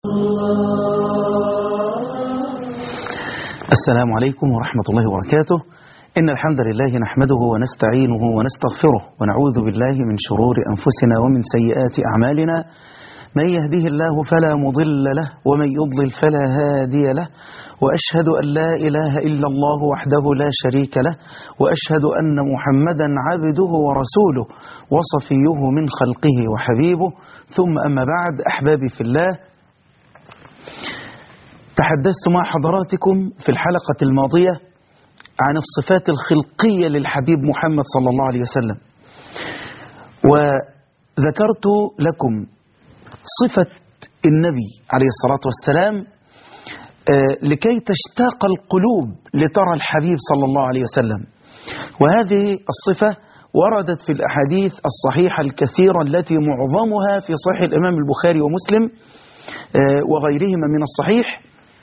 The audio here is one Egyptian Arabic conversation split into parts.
السلام عليكم ورحمة الله وبركاته إن الحمد لله نحمده ونستعينه ونستغفره ونعوذ بالله من شرور أنفسنا ومن سيئات أعمالنا من يهده الله فلا مضل له ومن يضلل فلا هادي له وأشهد أن لا إله إلا الله وحده لا شريك له وأشهد أن محمدا عبده ورسوله وصفيه من خلقه وحبيبه ثم أما بعد أحبابي في الله تحدثت مع حضراتكم في الحلقة الماضية عن الصفات الخلقية للحبيب محمد صلى الله عليه وسلم وذكرت لكم صفة النبي عليه الصلاة والسلام لكي تشتاق القلوب لترى الحبيب صلى الله عليه وسلم وهذه الصفة وردت في الأحاديث الصحيحة الكثيرة التي معظمها في صحيح الإمام البخاري ومسلم وغيرهما من الصحيح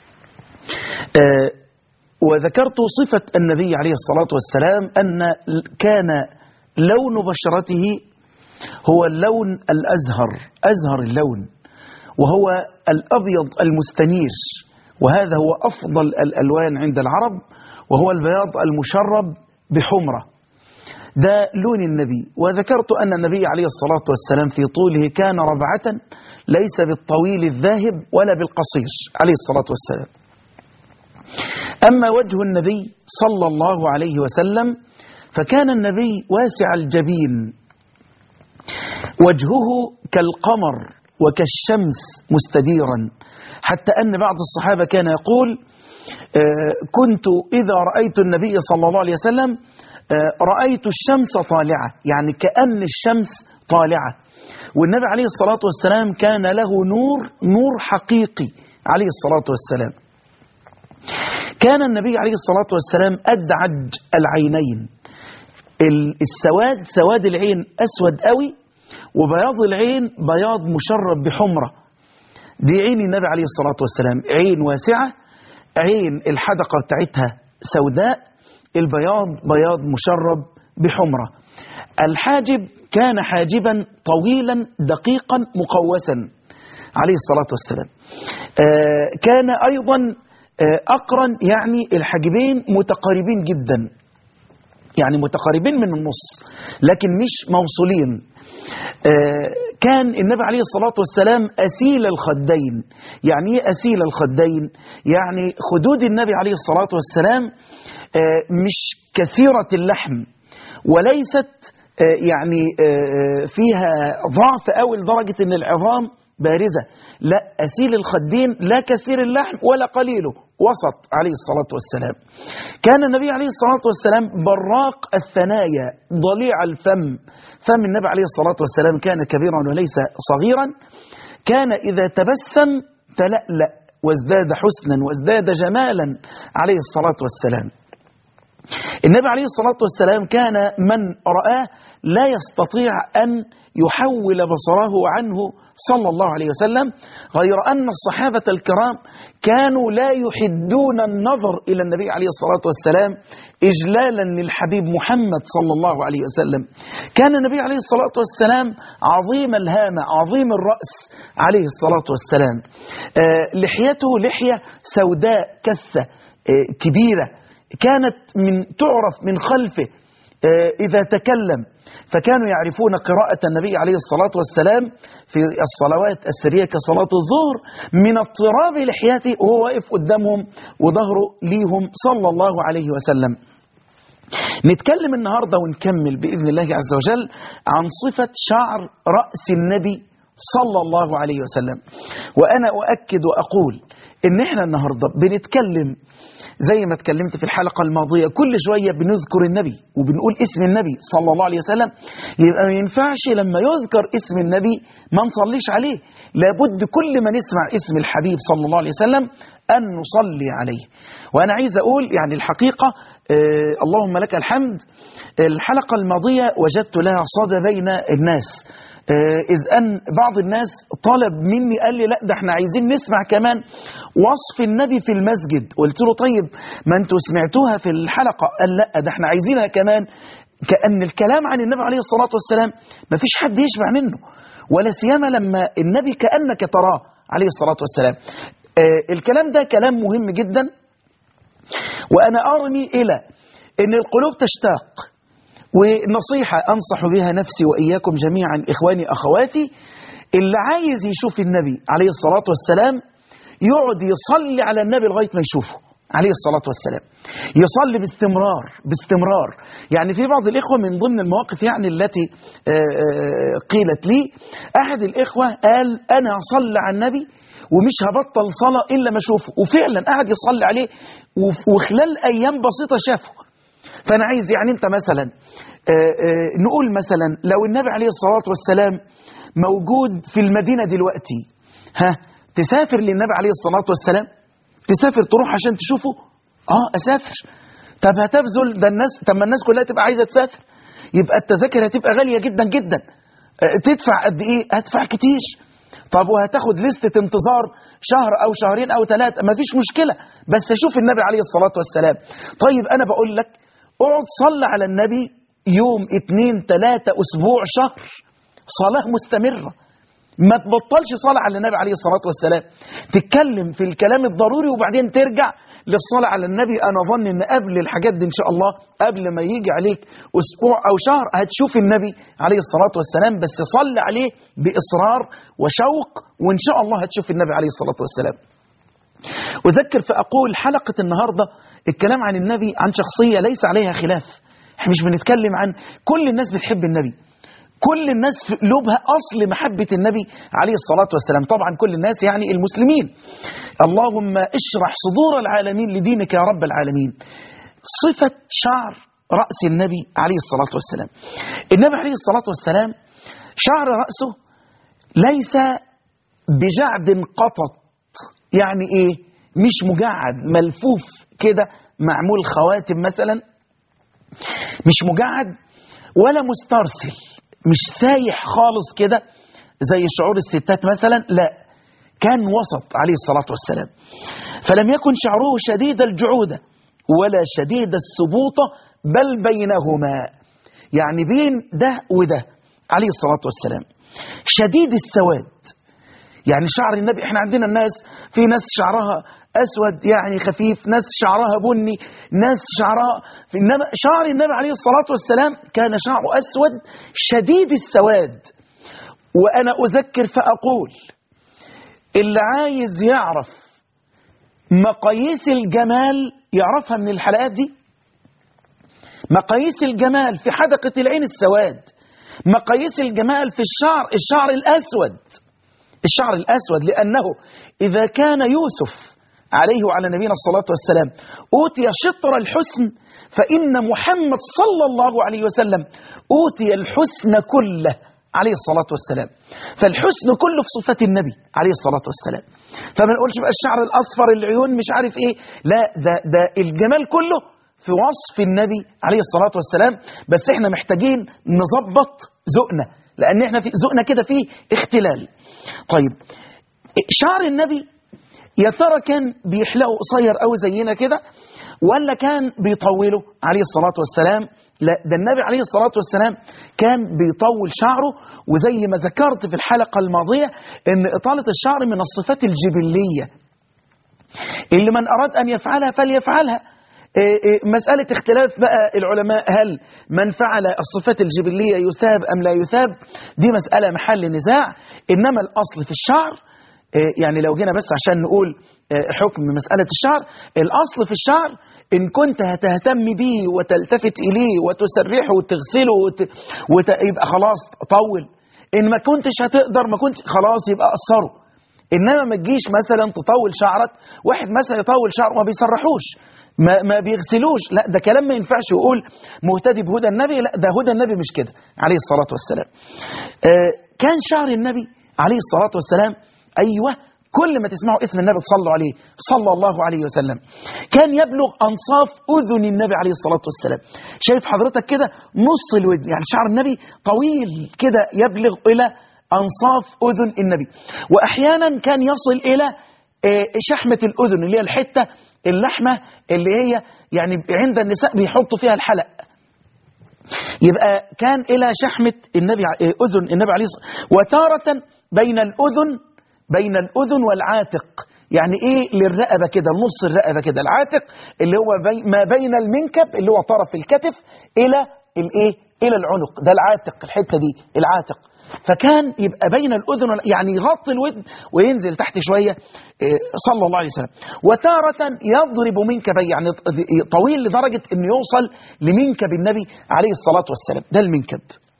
وذكرت صفة النبي عليه الصلاة والسلام أن كان لون بشرته هو اللون الأزهر أزهر اللون وهو الأبيض المستنير وهذا هو أفضل الألوان عند العرب وهو البياض المشرب بحمرة ده لون النبي وذكرت أن النبي عليه الصلاة والسلام في طوله كان ربعة ليس بالطويل الذاهب ولا بالقصير عليه الصلاة والسلام أما وجه النبي صلى الله عليه وسلم فكان النبي واسع الجبين وجهه كالقمر وكالشمس مستديرا حتى أن بعض الصحابة كان يقول كنت إذا رأيت النبي صلى الله عليه وسلم رأيت الشمس طالعة يعني كأن الشمس طالعة والنبي عليه الصلاة والسلام كان له نور نور حقيقي عليه الصلاة والسلام كان النبي عليه الصلاة والسلام أدعج العينين السواد سواد العين أسود قوي وبياض العين بياض مشرب بحمرة دي عين النبي عليه الصلاة والسلام عين واسعة عين الحدقة بتاعتها سوداء البياض بياض مشرب بحمرة الحاجب كان حاجبا طويلا دقيقا مقوسا عليه الصلاة والسلام آه كان أيضا أقرن يعني الحاجبين متقاربين جدا يعني متقاربين من النص لكن مش موصولين كان النبي عليه الصلاة والسلام أسيل الخدين يعني ايه أسيل الخدين يعني خدود النبي عليه الصلاة والسلام مش كثيرة اللحم وليست يعني فيها ضعف أو لدرجة أن العظام بارزة لا أسيل الخدين لا كثير اللحم ولا قليله وسط عليه الصلاة والسلام كان النبي عليه الصلاة والسلام براق الثنايا ضليع الفم فم النبي عليه الصلاة والسلام كان كبيرا وليس صغيرا كان إذا تبسم تلألأ وازداد حسنا وازداد جمالا عليه الصلاة والسلام النبي عليه الصلاة والسلام كان من رآه لا يستطيع أن يحول بصره عنه صلى الله عليه وسلم غير أن الصحابة الكرام كانوا لا يحدون النظر إلى النبي عليه الصلاة والسلام إجلالا للحبيب محمد صلى الله عليه وسلم كان النبي عليه الصلاة والسلام عظيم الهامة عظيم الرأس عليه الصلاة والسلام آه لحيته لحية سوداء كثة آه كبيرة كانت من تعرف من خلفه آه إذا تكلم فكانوا يعرفون قراءة النبي عليه الصلاة والسلام في الصلوات السرية كصلاة الظهر من اضطراب لحيته وهو واقف قدامهم وظهره ليهم صلى الله عليه وسلم نتكلم النهاردة ونكمل بإذن الله عز وجل عن صفة شعر رأس النبي صلى الله عليه وسلم وأنا أؤكد وأقول إن إحنا النهاردة بنتكلم زي ما اتكلمت في الحلقة الماضية كل شوية بنذكر النبي وبنقول اسم النبي صلى الله عليه وسلم يبقى ما ينفعش لما يذكر اسم النبي ما نصليش عليه لابد كل ما نسمع اسم الحبيب صلى الله عليه وسلم أن نصلي عليه وأنا عايز أقول يعني الحقيقة آه اللهم لك الحمد الحلقة الماضية وجدت لها صدى بين الناس إذ أن بعض الناس طلب مني قال لي لا ده احنا عايزين نسمع كمان وصف النبي في المسجد قلت له طيب ما انتوا سمعتوها في الحلقة قال لا ده احنا عايزينها كمان كأن الكلام عن النبي عليه الصلاة والسلام ما فيش حد يشبع منه ولا سيما لما النبي كأنك تراه عليه الصلاة والسلام آه الكلام ده كلام مهم جدا وأنا أرمي إلى أن القلوب تشتاق ونصيحة أنصح بها نفسي وإياكم جميعا إخواني أخواتي اللي عايز يشوف النبي عليه الصلاة والسلام يقعد يصلي على النبي لغاية ما يشوفه عليه الصلاة والسلام يصلي باستمرار باستمرار يعني في بعض الإخوة من ضمن المواقف يعني التي قيلت لي أحد الإخوة قال أنا أصلي على النبي ومش هبطل صلاة إلا ما أشوفه وفعلا قعد يصلي عليه وخلال أيام بسيطة شافه فأنا عايز يعني أنت مثلا نقول مثلا لو النبي عليه الصلاة والسلام موجود في المدينة دلوقتي ها تسافر للنبي عليه الصلاة والسلام تسافر تروح عشان تشوفه اه اسافر طب هتبذل ده الناس طب ما الناس كلها تبقى عايزه تسافر يبقى التذاكر هتبقى غاليه جدا جدا اه تدفع قد ايه هدفع كتير طب وهتاخد لستة انتظار شهر او شهرين او ثلاثة مفيش مشكلة بس اشوف النبي عليه الصلاة والسلام طيب انا بقول لك اقعد صلي على النبي يوم اتنين ثلاثة اسبوع شهر صلاة مستمرة ما تبطلش صلاة على النبي عليه الصلاة والسلام تتكلم في الكلام الضروري وبعدين ترجع للصلاة على النبي أنا ظن أن قبل الحاجات دي إن شاء الله قبل ما يجي عليك أسبوع أو شهر هتشوف النبي عليه الصلاة والسلام بس صل عليه بإصرار وشوق وإن شاء الله هتشوف النبي عليه الصلاة والسلام أذكر فأقول حلقة النهاردة الكلام عن النبي عن شخصية ليس عليها خلاف احنا مش بنتكلم عن كل الناس بتحب النبي كل الناس في قلوبها أصل محبة النبي عليه الصلاة والسلام طبعا كل الناس يعني المسلمين اللهم اشرح صدور العالمين لدينك يا رب العالمين صفة شعر رأس النبي عليه الصلاة والسلام النبي عليه الصلاة والسلام شعر رأسه ليس بجعد قطط يعني ايه مش مجعد ملفوف كده معمول خواتم مثلا مش مجعد ولا مسترسل مش سايح خالص كده زي شعور الستات مثلا لا كان وسط عليه الصلاة والسلام فلم يكن شعره شديد الجعودة ولا شديد السبوطة بل بينهما يعني بين ده وده عليه الصلاة والسلام شديد السواد يعني شعر النبي احنا عندنا الناس في ناس شعرها اسود يعني خفيف ناس شعرها بني ناس شعرها انما شعر النبي عليه الصلاه والسلام كان شعره اسود شديد السواد وانا اذكر فاقول اللي عايز يعرف مقاييس الجمال يعرفها من الحلقات دي مقاييس الجمال في حدقه العين السواد مقاييس الجمال في الشعر الشعر الاسود الشعر الأسود لأنه إذا كان يوسف عليه وعلى نبينا الصلاة والسلام أوتي شطر الحسن فإن محمد صلى الله عليه وسلم أوتي الحسن كله عليه الصلاة والسلام فالحسن كله في صفات النبي عليه الصلاة والسلام فما نقولش بقى الشعر الأصفر العيون مش عارف إيه لا ده, ده الجمال كله في وصف النبي عليه الصلاة والسلام بس احنا محتاجين نظبط ذوقنا لأن احنا في ذوقنا كده فيه اختلال طيب شعر النبي يا ترى كان بيحلقه قصير أو زينا كده ولا كان بيطوله عليه الصلاة والسلام لا ده النبي عليه الصلاة والسلام كان بيطول شعره وزي ما ذكرت في الحلقة الماضية ان إطالة الشعر من الصفات الجبلية اللي من أراد أن يفعلها فليفعلها مسألة اختلاف بقى العلماء هل من فعل الصفات الجبلية يثاب أم لا يثاب دي مسألة محل نزاع إنما الأصل في الشعر يعني لو جينا بس عشان نقول حكم مسألة الشعر الأصل في الشعر إن كنت هتهتم بيه وتلتفت إليه وتسرحه وتغسله وت... وت... يبقى خلاص طول إن ما كنتش هتقدر ما كنت خلاص يبقى قصره إنما ما تجيش مثلا تطول شعرك واحد مثلا يطول شعره ما بيسرحوش ما, ما بيغسلوش لا ده كلام ما ينفعش يقول مهتدي بهدى النبي لا ده هدى النبي مش كده عليه الصلاة والسلام آه كان شعر النبي عليه الصلاة والسلام أيوة كل ما تسمعوا اسم النبي تصلوا عليه صلى الله عليه وسلم كان يبلغ أنصاف أذن النبي عليه الصلاة والسلام شايف حضرتك كده نص الودن يعني شعر النبي طويل كده يبلغ إلى أنصاف أذن النبي وأحيانا كان يصل إلى آه شحمة الأذن اللي هي الحتة اللحمة اللي هي يعني عند النساء بيحطوا فيها الحلق يبقى كان إلى شحمة النبي أذن النبي عليه الصلاة وتارة بين الأذن بين الأذن والعاتق يعني ايه للرقبة كده نص الرقبة كده العاتق اللي هو بي ما بين المنكب اللي هو طرف الكتف إلى الايه إلى العنق ده العاتق الحتة دي العاتق فكان يبقى بين الأذن وال- يعني يغطي الودن وينزل تحت شوية إيه، صلى الله عليه وسلم وتارة يضرب منكبي يعني طويل لدرجة أنه يوصل لمنكب النبي عليه الصلاة والسلام ده المنكب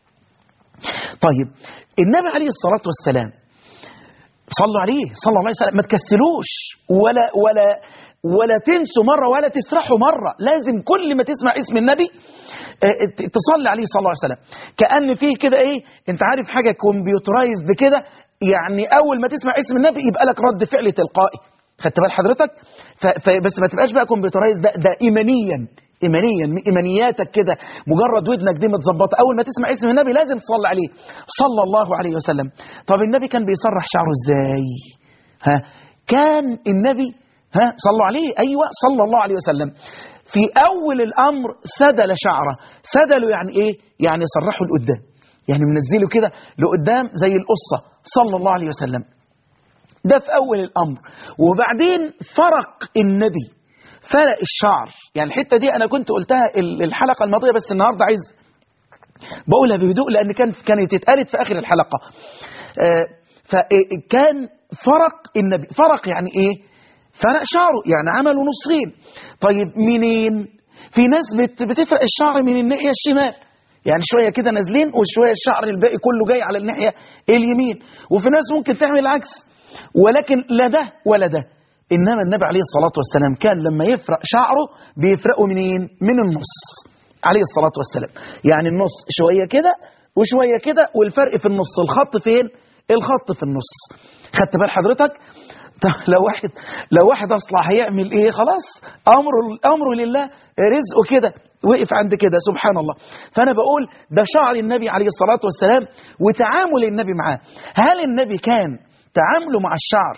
طيب النبي عليه الصلاة والسلام صلوا عليه صلى الله عليه وسلم ما تكسلوش ولا ولا ولا تنسوا مرة ولا تسرحوا مرة لازم كل ما تسمع اسم النبي آه، ت- تصلي عليه صلى الله عليه وسلم كأن فيه كده ايه انت عارف حاجة كمبيوترايزد كده يعني اول ما تسمع اسم النبي يبقى لك رد فعل تلقائي خدت بال حضرتك ف- ف- بس ما تبقاش بقى كمبيوترايز ده ده ايمانيا ايمانيا ايمانياتك كده مجرد ودنك دي متظبطه اول ما تسمع اسم النبي لازم تصلي عليه صلى الله عليه وسلم طب النبي كان بيسرح شعره ازاي ها كان النبي ها صلوا عليه ايوه صلى الله عليه وسلم في اول الامر سدل شعره سدله يعني ايه يعني سرحه لقدام يعني منزله كده لقدام زي القصه صلى الله عليه وسلم ده في أول الأمر وبعدين فرق النبي فرق الشعر يعني الحتة دي أنا كنت قلتها ال- الحلقة الماضية بس النهاردة عايز بقولها بهدوء لأن كان كانت اتقالت في آخر الحلقة آه، فكان فرق النبي فرق يعني إيه فرق شعره يعني عمله نصين طيب منين في ناس بت- بتفرق الشعر من الناحية الشمال يعني شوية كده نازلين وشوية الشعر الباقي كله جاي على الناحية اليمين وفي ناس ممكن تعمل العكس ولكن لا ده ولا ده إنما النبي عليه الصلاة والسلام كان لما يفرق شعره بيفرقه منين من النص عليه الصلاة والسلام يعني النص شوية كده وشوية كده والفرق في النص الخط فين الخط في النص خدت بال حضرتك طب لو واحد لو واحد اصلا هيعمل ايه خلاص امره امره لله رزقه كده وقف عند كده سبحان الله فانا بقول ده شعر النبي عليه الصلاه والسلام وتعامل النبي معاه هل النبي كان تعامله مع الشعر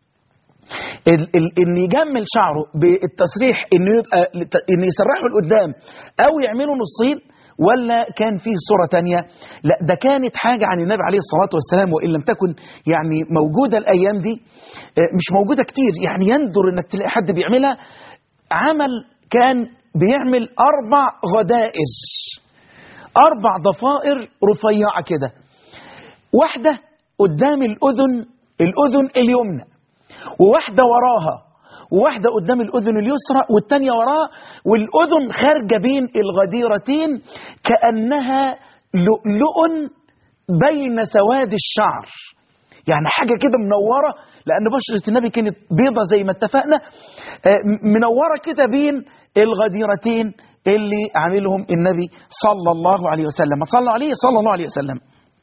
ال- ال- ان يجمل شعره بالتسريح انه يبقى ان يسرحه لقدام او يعمله نصين ولا كان فيه صورة تانية لا ده كانت حاجة عن النبي عليه الصلاة والسلام وإن لم تكن يعني موجودة الأيام دي آه، مش موجودة كتير يعني يندر إنك تلاقي حد بيعملها عمل كان بيعمل أربع غدائر أربع ضفائر رفيعة كده واحدة قدام الأذن الأذن اليمنى وواحدة وراها وواحدة قدام الأذن اليسرى والتانية وراها والأذن خارجة بين الغديرتين كأنها لؤلؤ بين سواد الشعر يعني حاجة كده منورة لأن بشرة النبي كانت بيضة زي ما اتفقنا آه، منورة كده بين الغديرتين اللي عاملهم النبي صلى الله عليه وسلم ما صلى عليه صلى الله عليه وسلم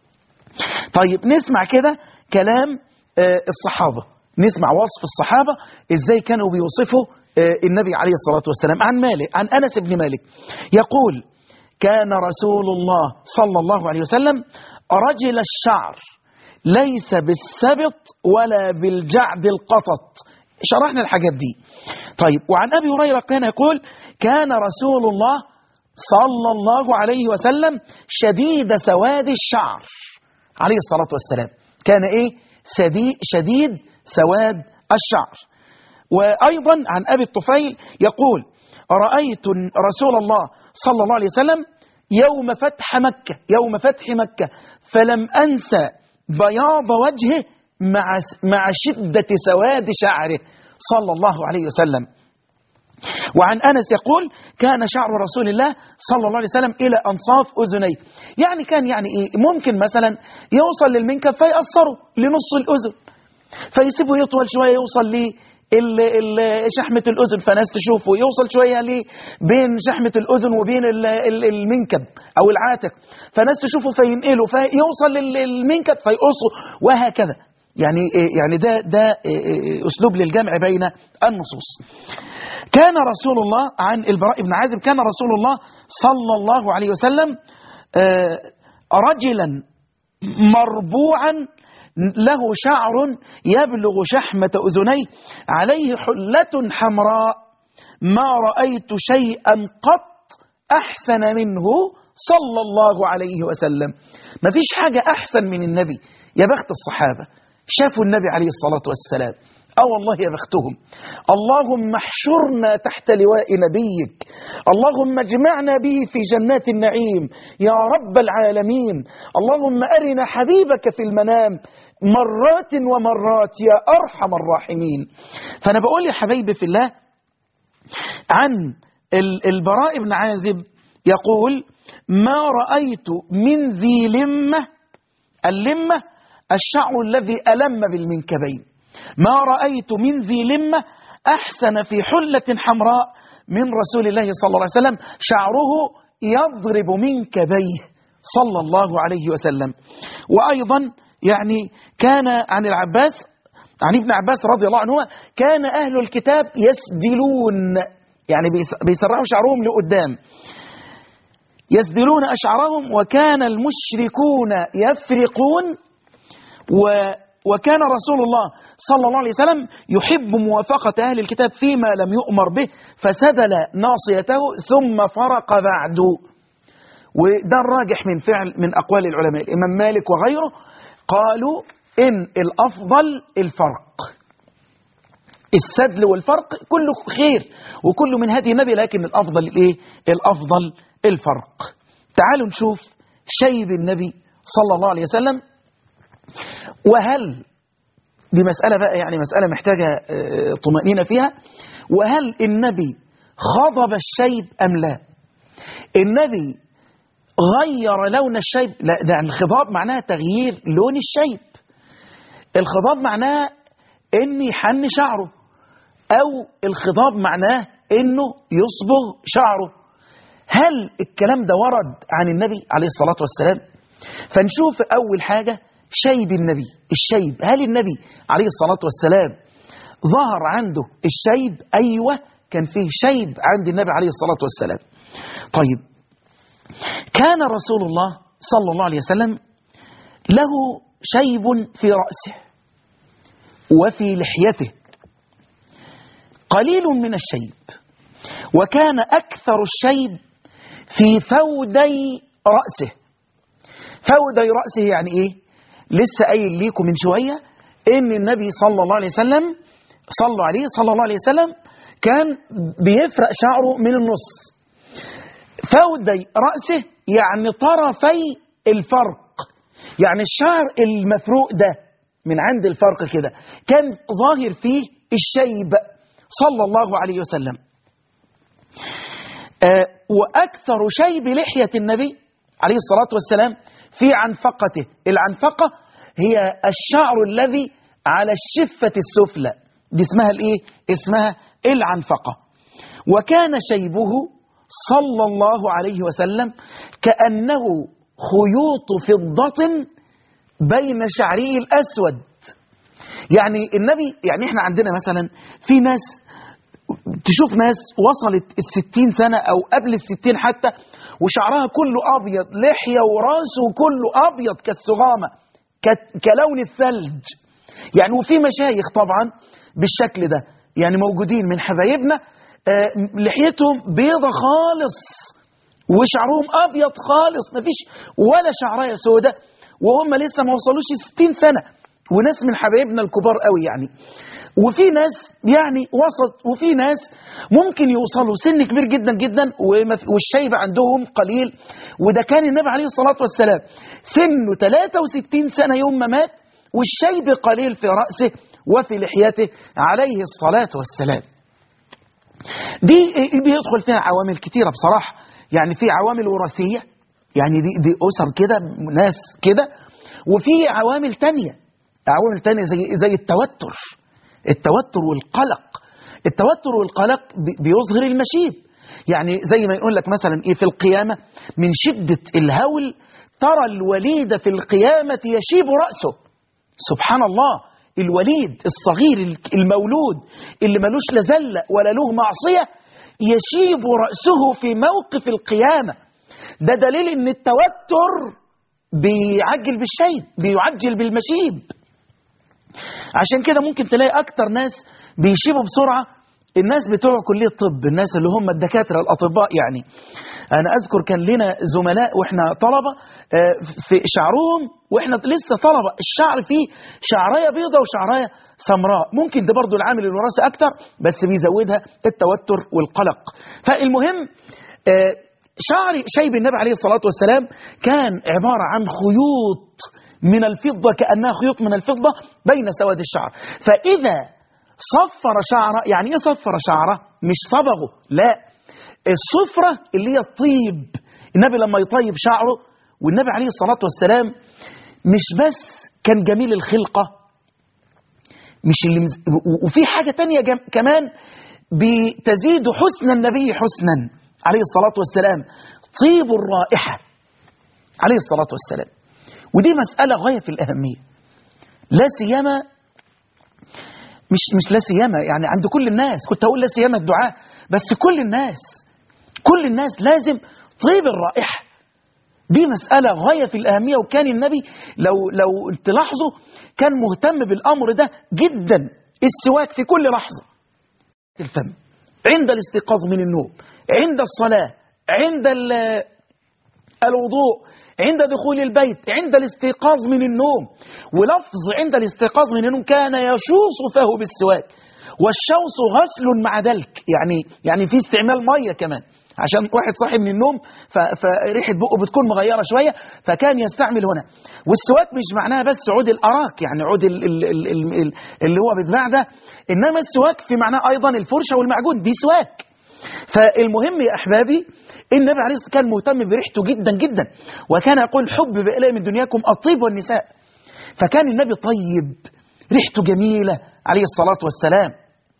طيب نسمع كده كلام آه، الصحابة نسمع وصف الصحابة ازاي كانوا بيوصفوا آه، النبي عليه الصلاة والسلام عن مالك عن أنس بن مالك يقول كان رسول الله صلى الله عليه وسلم رجل الشعر ليس بالسبط ولا بالجعد القطط شرحنا الحاجات دي طيب وعن أبي هريرة كان يقول كان رسول الله صلى الله عليه وسلم شديد سواد الشعر عليه الصلاة والسلام كان إيه شديد, شديد سواد الشعر وأيضا عن أبي الطفيل يقول رأيت رسول الله صلى الله عليه وسلم يوم فتح مكة يوم فتح مكة فلم أنسى بياض وجهه مع مع شدة سواد شعره صلى الله عليه وسلم وعن أنس يقول كان شعر رسول الله صلى الله عليه وسلم إلى أنصاف أذنيه يعني كان يعني إيه ممكن مثلا يوصل للمنكب فيأثره لنص الأذن فيسيبه يطول شوية يوصل ليه ال- ال- شحمة الأذن فناس تشوفه يوصل شوية ليه بين شحمة الأذن وبين ال- ال- المنكب أو العاتق فناس تشوفه فينقله فيوصل للمنكب فيقصه وهكذا يعني يعني ده ده أسلوب للجمع بين النصوص كان رسول الله عن البراء بن عازب كان رسول الله صلى الله عليه وسلم آه، رجلا مربوعا له شعر يبلغ شحمة أذنيه عليه حلة حمراء ما رأيت شيئا قط أحسن منه صلى الله عليه وسلم ما فيش حاجة أحسن من النبي يا بخت الصحابة شافوا النبي عليه الصلاة والسلام اه والله يا بختهم اللهم احشرنا تحت لواء نبيك اللهم اجمعنا به في جنات النعيم يا رب العالمين اللهم أرنا حبيبك في المنام مرات ومرات يا أرحم الراحمين فأنا بقول يا حبيبي في الله عن ال- البراء بن عازب يقول ما رأيت من ذي لمة اللمة الشعر الذي ألم بالمنكبين ما رأيت من ذي لمة أحسن في حلة حمراء من رسول الله صلى الله عليه وسلم شعره يضرب منكبيه صلى الله عليه وسلم وأيضا يعني كان عن العباس عن ابن عباس رضي الله عنهما كان أهل الكتاب يسدلون يعني بيس- بيسرعوا شعرهم لقدام يسدلون أشعارهم وكان المشركون يفرقون و وكان رسول الله صلى الله عليه وسلم يحب موافقة أهل الكتاب فيما لم يؤمر به فسدل ناصيته ثم فرق بعد وده الراجح من فعل من أقوال العلماء الإمام مالك وغيره قالوا إن الأفضل الفرق السدل والفرق كله خير وكله من هدي النبي لكن الأفضل الإيه؟ الأفضل الفرق تعالوا نشوف شيب النبي صلى الله عليه وسلم وهل دي مسألة بقى يعني مسألة محتاجة آه، طمأنينة فيها وهل النبي خضب الشيب أم لا النبي غير لون الشيب لا ده يعني الخضاب معناها تغيير لون الشيب الخضاب معناه ان يحن شعره او الخضاب معناه انه يصبغ شعره هل الكلام ده ورد عن النبي عليه الصلاة والسلام فنشوف اول حاجة شيب النبي الشيب هل النبي عليه الصلاة والسلام ظهر عنده الشيب ايوه كان فيه شيب عند النبي عليه الصلاة والسلام طيب كان رسول الله صلى الله عليه وسلم له شيب في رأسه وفي لحيته قليل من الشيب وكان أكثر الشيب في فودي رأسه فودي رأسه يعني إيه لسه قايل ليكم من شوية إن النبي صلى الله عليه وسلم صلوا عليه صلى الله عليه وسلم كان بيفرق شعره من النص فودي رأسه يعني طرفي الفرق يعني الشعر المفروق ده من عند الفرق كده كان ظاهر فيه الشيب صلى الله عليه وسلم آه وأكثر شيب لحية النبي عليه الصلاة والسلام في عنفقته العنفقة هي الشعر الذي على الشفة السفلى دي اسمها الايه اسمها العنفقة وكان شيبه صلى الله عليه وسلم كأنه خيوط فضة بين شعره الأسود يعني النبي يعني احنا عندنا مثلا في ناس تشوف ناس وصلت الستين سنة أو قبل الستين حتى وشعرها كله أبيض لحية وراسه كله أبيض كالسغامة ك- كلون الثلج يعني وفي مشايخ طبعا بالشكل ده يعني موجودين من حبايبنا آه، لحيتهم بيضة خالص وشعرهم أبيض خالص مفيش ولا شعراية سودة وهم لسه ما وصلوش 60 سنة وناس من حبايبنا الكبار قوي يعني وفي ناس يعني وسط وفي ناس ممكن يوصلوا سن كبير جدا جدا وما- والشيب عندهم قليل وده كان النبي عليه الصلاة والسلام سنه 63 سنة يوم ما مات والشيب قليل في رأسه وفي لحيته عليه الصلاة والسلام دي بيدخل فيها عوامل كتيرة بصراحة يعني في عوامل وراثية يعني دي, دي أسر كده ناس كده وفي عوامل تانية عوامل تانية زي, زي التوتر التوتر والقلق التوتر والقلق بي- بيظهر المشيب يعني زي ما يقول لك مثلا ايه في القيامة من شدة الهول ترى الوليد في القيامة يشيب رأسه سبحان الله الوليد الصغير المولود اللي ملوش لا زلة ولا له معصية يشيب رأسه في موقف القيامة ده دليل ان التوتر بيعجل بالشيب بيعجل بالمشيب عشان كده ممكن تلاقي اكتر ناس بيشيبوا بسرعة الناس بتوع كلية الطب الناس اللي هم الدكاترة الأطباء يعني أنا أذكر كان لنا زملاء وإحنا طلبة آه، في شعرهم وإحنا لسه طلبة الشعر فيه شعراية بيضة وشعراية سمراء ممكن ده برضو العامل الوراثي أكتر بس بيزودها التوتر والقلق فالمهم آه، شعر شيب النبي عليه الصلاة والسلام كان عبارة عن خيوط من الفضة كأنها خيوط من الفضة بين سواد الشعر فإذا صفر شعره يعني ايه صفر شعره مش صبغه لا الصفرة اللي هي الطيب النبي لما يطيب شعره والنبي عليه الصلاة والسلام مش بس كان جميل الخلقة مش اللي مز... و- وفي حاجة تانية جم... كمان بتزيد حسن النبي حسنا عليه الصلاة والسلام طيب الرائحة عليه الصلاة والسلام ودي مسألة غاية في الأهمية لا سيما مش مش لا سيما يعني عند كل الناس كنت اقول لا سيما الدعاء بس كل الناس كل الناس لازم طيب الرائحه دي مسألة غاية في الأهمية وكان النبي لو لو تلاحظوا كان مهتم بالأمر ده جدا السواك في كل لحظة الفم عند الاستيقاظ من النوم عند الصلاة عند ال- الوضوء عند دخول البيت عند الاستيقاظ من النوم ولفظ عند الاستيقاظ من النوم كان يشوص فاه بالسواك والشوص غسل مع دلك يعني يعني في استعمال ميه كمان عشان واحد صاحي من النوم ف- فريحه بقه بتكون مغيره شويه فكان يستعمل هنا والسواك مش معناها بس عود الاراك يعني عود ال- ال- ال- ال- ال- اللي هو بيتباع ده انما السواك في معناه ايضا الفرشه والمعجون دي سواك فالمهم يا احبابي النبي عليه الصلاه والسلام كان مهتم بريحته جدا جدا وكان يقول حب بإلي من دنياكم الطيب والنساء فكان النبي طيب ريحته جميله عليه الصلاه والسلام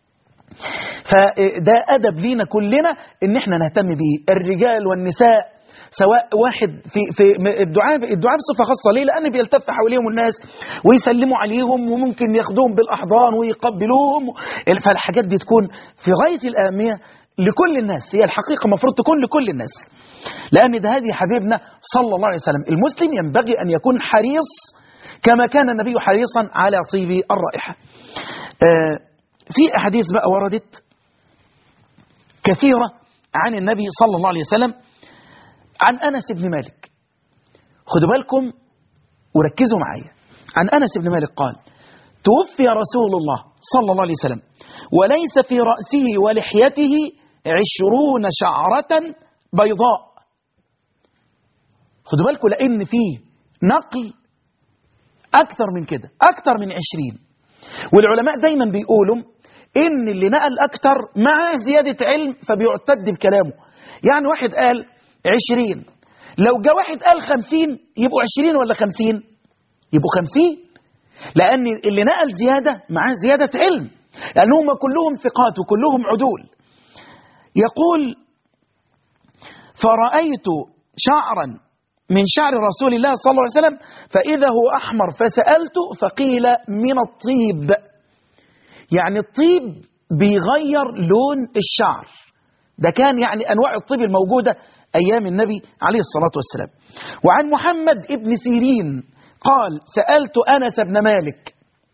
فده ادب لينا كلنا ان احنا نهتم بيه الرجال والنساء سواء واحد في في الدعاء الدعاء بصفه خاصه ليه؟ لان بيلتف حواليهم الناس ويسلموا عليهم وممكن ياخدوهم بالاحضان ويقبلوهم فالحاجات دي تكون في غايه الاهميه لكل الناس هي الحقيقه المفروض تكون لكل الناس لان ده هذه حبيبنا صلى الله عليه وسلم المسلم ينبغي ان يكون حريص كما كان النبي حريصا على طيب الرائحه آه، في احاديث بقى وردت كثيره عن النبي صلى الله عليه وسلم عن انس بن مالك خدوا بالكم وركزوا معايا عن انس بن مالك قال توفي رسول الله صلى الله عليه وسلم وليس في راسه ولحيته عشرون شعره بيضاء خدوا بالكم لان فيه نقل اكثر من كده اكثر من عشرين والعلماء دايما بيقولوا ان اللي نقل اكتر مع زيادة علم فبيعتد بكلامه يعني واحد قال عشرين لو جاء واحد قال خمسين يبقوا عشرين ولا خمسين يبقوا خمسين لان اللي نقل زيادة معاه زيادة علم لان هم كلهم ثقات وكلهم عدول يقول فرأيت شعرا من شعر رسول الله صلى الله عليه وسلم فإذا هو أحمر فسألت فقيل من الطيب يعني الطيب بيغير لون الشعر ده كان يعني أنواع الطيب الموجودة أيام النبي عليه الصلاة والسلام وعن محمد ابن سيرين قال سألت أنس بن مالك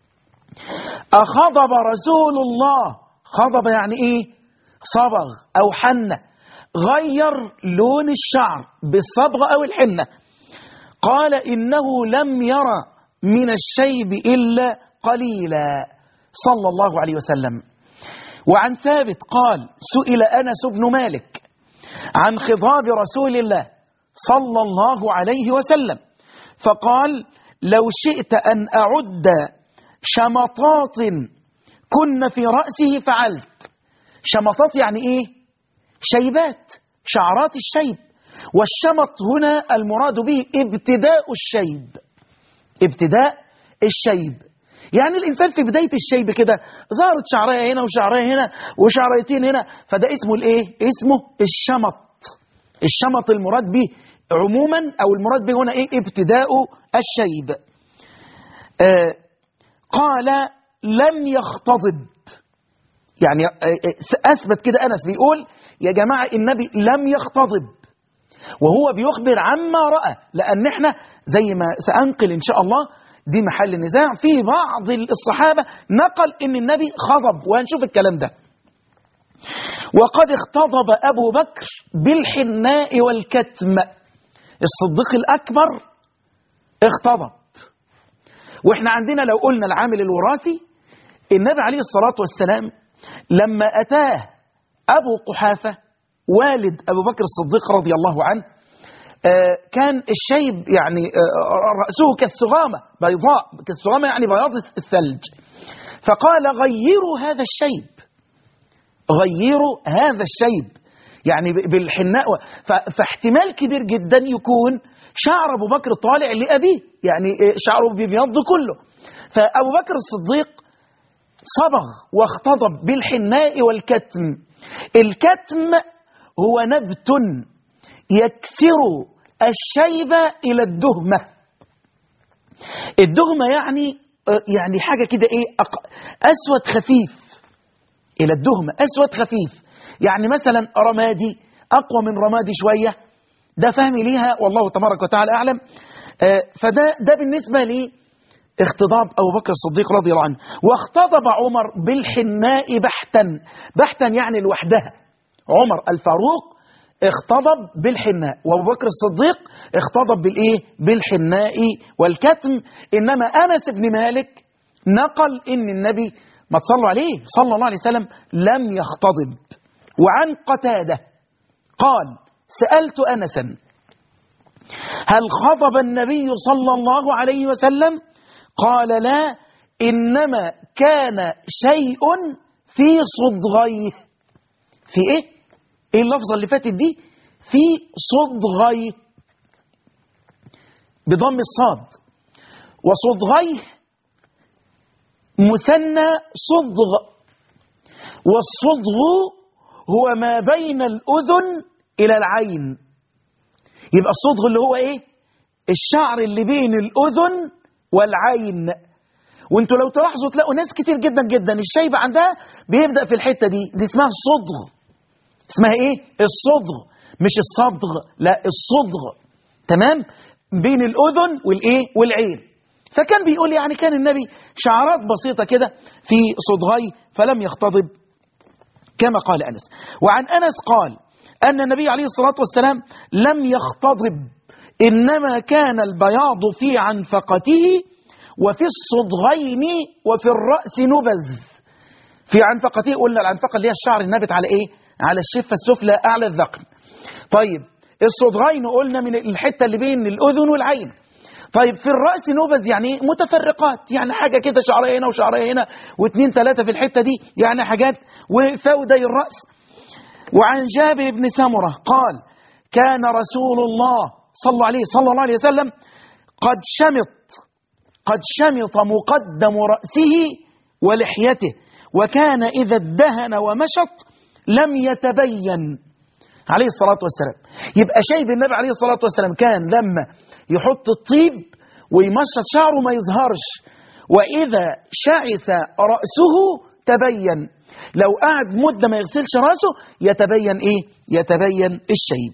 أخضب رسول الله خضب يعني إيه صبغ أو حنة غير لون الشعر بالصبغة أو الحنة قال إنه لم يرى من الشيب إلا قليلا صلى الله عليه وسلم وعن ثابت قال سئل أنس بن مالك عن خضاب رسول الله صلى الله عليه وسلم فقال لو شئت أن أعد شمطات كن في رأسه فعلت شمطات يعني إيه شيبات شعرات الشيب والشمط هنا المراد به ابتداء الشيب ابتداء الشيب يعني الإنسان في بداية الشيب كده ظهرت شعرية هنا وشعرية هنا وشعريتين هنا فده اسمه الايه اسمه الشمط الشمط المراد به عموما أو المراد به هنا ايه ابتداء الشيب آه قال لم يختضب يعني أثبت كده أنس بيقول يا جماعة النبي لم يختضب وهو بيخبر عما رأى لأن احنا زي ما سأنقل إن شاء الله دي محل النزاع في بعض الصحابة نقل إن النبي خضب وهنشوف الكلام ده وقد اختضب أبو بكر بالحناء والكتم الصديق الأكبر اختضب واحنا عندنا لو قلنا العامل الوراثي النبي عليه الصلاة والسلام لما أتاه أبو قحافة والد أبو بكر الصديق رضي الله عنه آه، كان الشيب يعني آه، رأسه كالسغامة بيضاء كالسغامة يعني بياض الثلج فقال غيروا هذا الشيب غيروا هذا الشيب يعني ب- بالحناء و- ف- فاحتمال كبير جدا يكون شعر أبو بكر طالع لأبيه يعني آه، شعره بيبيض كله فأبو بكر الصديق صبغ واختضب بالحناء والكتم الكتم هو نبت يكسر الشيب إلى الدهمة الدهمة يعني آه، يعني حاجة كده إيه أق- أسود خفيف إلى الدهمة أسود خفيف يعني مثلا رمادي أقوى من رمادي شوية ده فهمي ليها والله تبارك وتعالى أعلم آه، فده ده بالنسبة لي اختضاب أبو بكر الصديق رضي الله عنه واختضب عمر بالحناء بحتا بحتا يعني لوحدها عمر الفاروق اختضب بالحناء وابو بكر الصديق اختضب بالايه بالحناء والكتم انما انس بن مالك نقل ان النبي ما تصلوا عليه صلى الله عليه وسلم لم يختضب وعن قتاده قال سالت انسا هل خضب النبي صلى الله عليه وسلم قال لا انما كان شيء في صدغيه في ايه ايه اللفظه اللي فاتت دي في صدغيه بضم الصاد وصدغيه مثنى صدغ والصدغ هو ما بين الأذن إلى العين يبقى الصدغ اللي هو إيه الشعر اللي بين الأذن والعين وانتوا لو تلاحظوا تلاقوا ناس كتير جدا جدا الشيبة عندها بيبدأ في الحتة دي دي اسمها الصدغ اسمها ايه الصدغ مش الصدغ لا الصدغ تمام بين الأذن والإيه والعين فكان بيقول يعني كان النبي شعرات بسيطة كده في صدغي فلم يختضب كما قال أنس وعن أنس قال أن النبي عليه الصلاة والسلام لم يختضب إنما كان البياض في عنفقته وفي الصدغين وفي الرأس نبذ في عنفقته قلنا العنفقة اللي هي الشعر النابت على إيه على الشفة السفلى أعلى الذقن طيب الصدغين قلنا من الحتة اللي بين الأذن والعين طيب في الرأس نبذ يعني إيه؟ متفرقات يعني حاجة كده شعرية هنا وشعرية هنا واثنين ثلاثة في الحتة دي يعني حاجات وفودي الرأس وعن جابر بن سمرة قال كان رسول الله صلى الله عليه صلى الله عليه وسلم قد شمط قد شمط مقدم رأسه ولحيته وكان إذا ادهن ومشط لم يتبين عليه الصلاة والسلام يبقى شيب النبي عليه الصلاة والسلام كان لما يحط الطيب ويمشط شعره ما يظهرش وإذا شعث رأسه تبين لو قعد مدة ما يغسلش رأسه يتبين إيه يتبين الشيب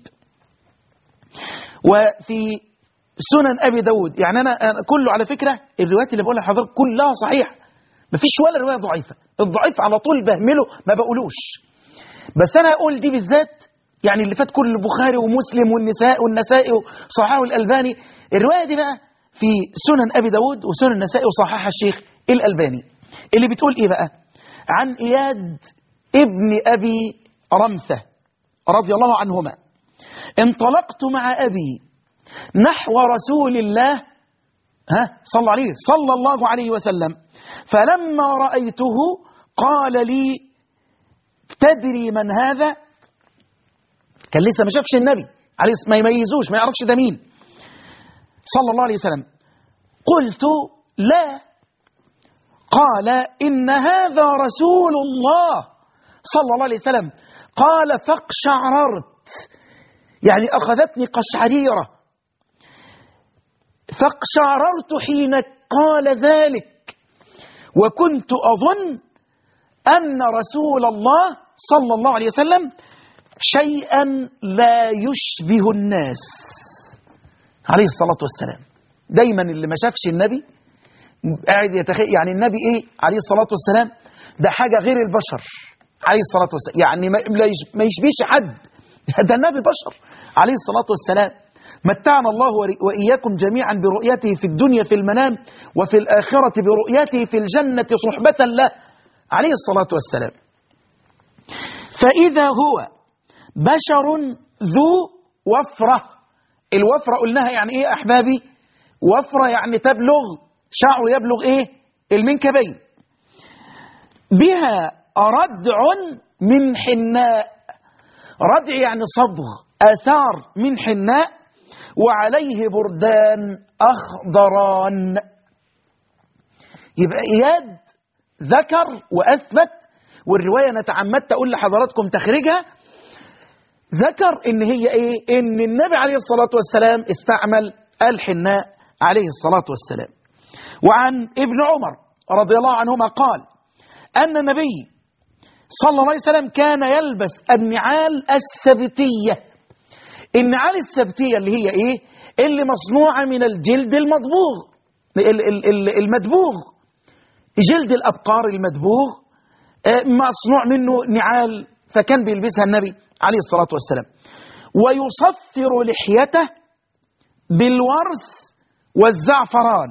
وفي سنن أبي داود يعني أنا أنا كله على فكرة الروايات اللي بقولها لحضرتك كلها صحيحة مفيش ولا رواية ضعيفة الضعيف على طول بهمله ما بقولوش بس أنا أقول دي بالذات يعني اللي فات كل البخاري ومسلم والنساء والنسائي وصححه الألباني الرواية دي بقى في سنن أبي داود وسنن النسائي وصححها الشيخ الألباني اللي بتقول إيه بقى عن إياد ابن أبي رمثة رضي الله عنهما انطلقت مع أبي نحو رسول الله ها صلى عليه صلى الله عليه وسلم فلما رأيته قال لي تدري من هذا كان لسه ما شافش النبي عليه ما يميزوش ما يعرفش ده مين صلى الله عليه وسلم قلت لا قال إن هذا رسول الله صلى الله عليه وسلم قال فاقشعررت يعني أخذتني قشعريرة فاقشعررت حين قال ذلك وكنت أظن أن رسول الله صلى الله عليه وسلم شيئا لا يشبه الناس عليه الصلاة والسلام دايما اللي ما شافش النبي قاعد يتخيل يعني النبي ايه عليه الصلاة والسلام ده حاجة غير البشر عليه الصلاة والسلام يعني ما لا يش- ما يشبهش حد ده النبي بشر عليه الصلاة والسلام متعنا الله ور- وإياكم جميعا برؤيته في الدنيا في المنام وفي الآخرة برؤيته في الجنة صحبة له عليه الصلاة والسلام فإذا هو بشر ذو وفرة الوفرة قلناها يعني إيه يا أحبابي وفرة يعني تبلغ شعره يبلغ إيه المنكبين بها ردع من حناء ردع يعني صبغ آثار من حناء وعليه بردان أخضران يبقى إياد ذكر وأثبت والرواية نتعمدت أقول لحضراتكم تخرجها ذكر إن هي إيه إن النبي عليه الصلاة والسلام استعمل الحناء عليه الصلاة والسلام وعن ابن عمر رضي الله عنهما قال أن النبي صلى الله عليه وسلم كان يلبس النعال السبتية النعال السبتية اللي هي إيه اللي مصنوعة من الجلد المضبوغ ال- ال- ال- المدبوغ جلد الأبقار المدبوغ آه، مصنوع منه نعال فكان بيلبسها النبي عليه الصلاة والسلام ويصفر لحيته بالورس والزعفران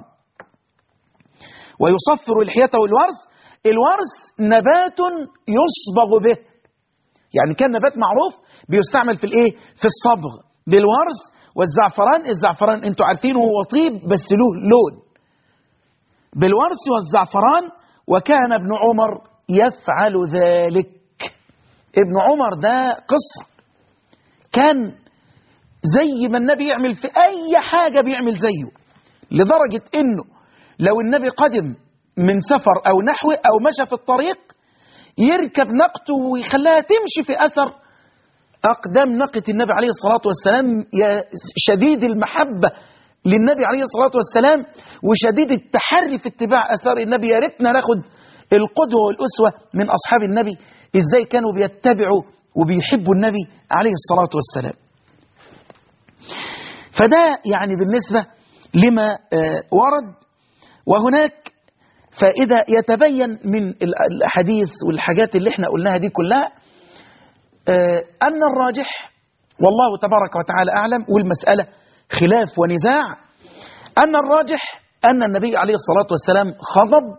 ويصفر لحيته الورس الورس نبات يصبغ به يعني كان نبات معروف بيستعمل في الايه في الصبغ بالورس والزعفران الزعفران انتوا عارفين هو طيب بس له لون بالورس والزعفران وكان ابن عمر يفعل ذلك ابن عمر ده قصة كان زي ما النبي يعمل في أي حاجة بيعمل زيه لدرجة إنه لو النبي قدم من سفر أو نحوه أو مشى في الطريق يركب ناقته ويخليها تمشي في أثر أقدام ناقة النبي عليه الصلاة والسلام يا شديد المحبة للنبي عليه الصلاة والسلام وشديد التحري في اتباع أثار النبي يا ريتنا ناخد القدوة والأسوة من أصحاب النبي إزاي كانوا بيتبعوا وبيحبوا النبي عليه الصلاة والسلام فده يعني بالنسبة لما آه، ورد وهناك فإذا يتبين من ال- الأحاديث والحاجات اللي احنا قلناها دي كلها آه، أن الراجح والله تبارك وتعالى أعلم والمسألة خلاف ونزاع أن الراجح أن النبي عليه الصلاة والسلام خضب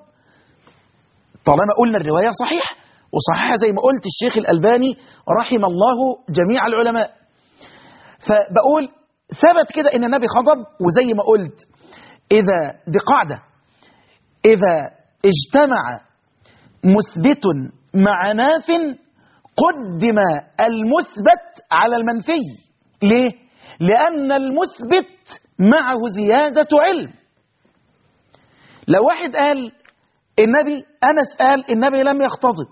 طالما قلنا الرواية صحيحة وصحيحة زي ما قلت الشيخ الألباني رحم الله جميع العلماء فبقول ثبت كده ان النبي خضب وزي ما قلت اذا دي قاعده اذا اجتمع مثبت مع ناف قدم المثبت على المنفي ليه لان المثبت معه زياده علم لو واحد قال النبي انس قال النبي لم يختضب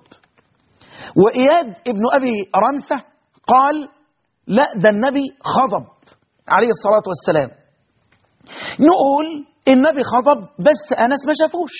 واياد ابن ابي رمثه قال لا ده النبي خضب عليه الصلاة والسلام نقول النبي خضب بس أنس ما شافوش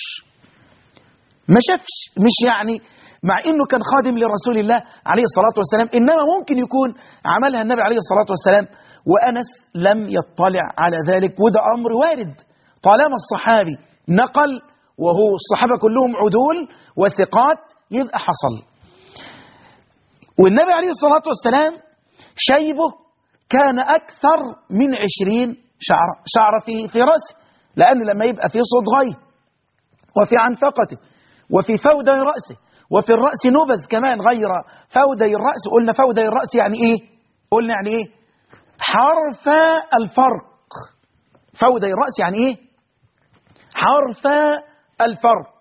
ما شافش مش يعني مع انه كان خادم لرسول الله عليه الصلاة والسلام انما ممكن يكون عملها النبي عليه الصلاة والسلام وانس لم يطلع على ذلك وده امر وارد طالما الصحابي نقل وهو الصحابة كلهم عدول وثقات يبقى حصل والنبي عليه الصلاة والسلام شيبه كان أكثر من عشرين شعر, شعر في, في رأسه لأن لما يبقى في صدغيه وفي عنفقته وفي فودي رأسه وفي الرأس نبذ كمان غير فودي الرأس قلنا فودي الرأس يعني إيه قلنا يعني إيه حرف الفرق فودي الرأس يعني إيه حرف الفرق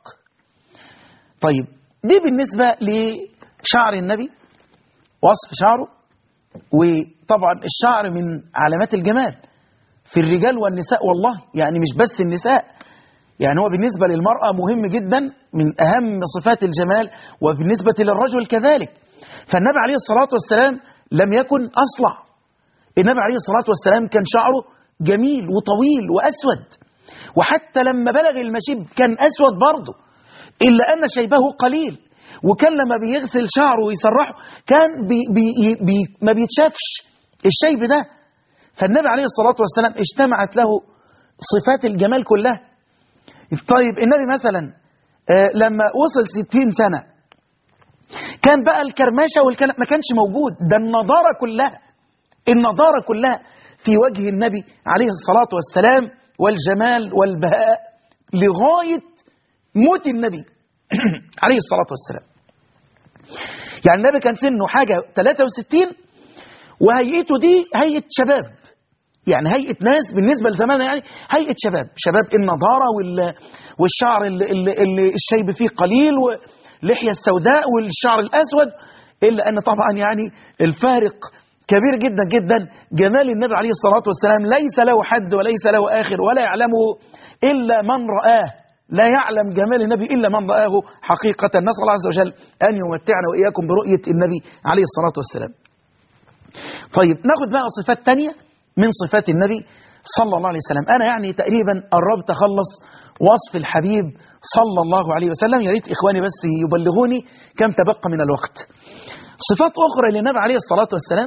طيب دي بالنسبة لشعر النبي وصف شعره وطبعا الشعر من علامات الجمال في الرجال والنساء والله يعني مش بس النساء يعني هو بالنسبة للمرأة مهم جدا من أهم صفات الجمال وبالنسبة للرجل كذلك فالنبي عليه الصلاة والسلام لم يكن أصلع النبي عليه الصلاة والسلام كان شعره جميل وطويل وأسود وحتى لما بلغ المشيب كان أسود برضه إلا أن شيبه قليل وكان لما بيغسل شعره ويسرحه كان بي بي بي ما بيتشافش الشيب ده فالنبي عليه الصلاة والسلام اجتمعت له صفات الجمال كلها طيب النبي مثلا آه، لما وصل ستين سنة كان بقى الكرمشه والكلام ما كانش موجود ده النضاره كلها النضاره كلها في وجه النبي عليه الصلاه والسلام والجمال والبهاء لغايه موت النبي عليه الصلاه والسلام يعني النبي كان سنه حاجه 63 وهيئته دي هيئه شباب يعني هيئه ناس بالنسبه لزماننا يعني هيئه شباب شباب النضاره وال والشعر اللي, اللي, اللي الشيب فيه قليل واللحيه السوداء والشعر الاسود الا ان طبعا يعني الفارق كبير جدا جدا جمال النبي عليه الصلاه والسلام ليس له حد وليس له اخر ولا يعلمه الا من رآه لا يعلم جمال النبي الا من رآه حقيقه نسال الله عز وجل ان يمتعنا واياكم برؤيه النبي عليه الصلاه والسلام. طيب ناخد بقى صفات تانية من صفات النبي صلى الله عليه وسلم انا يعني تقريبا قربت اخلص وصف الحبيب صلى الله عليه وسلم يا ريت اخواني بس يبلغوني كم تبقى من الوقت صفات اخرى للنبي عليه الصلاه والسلام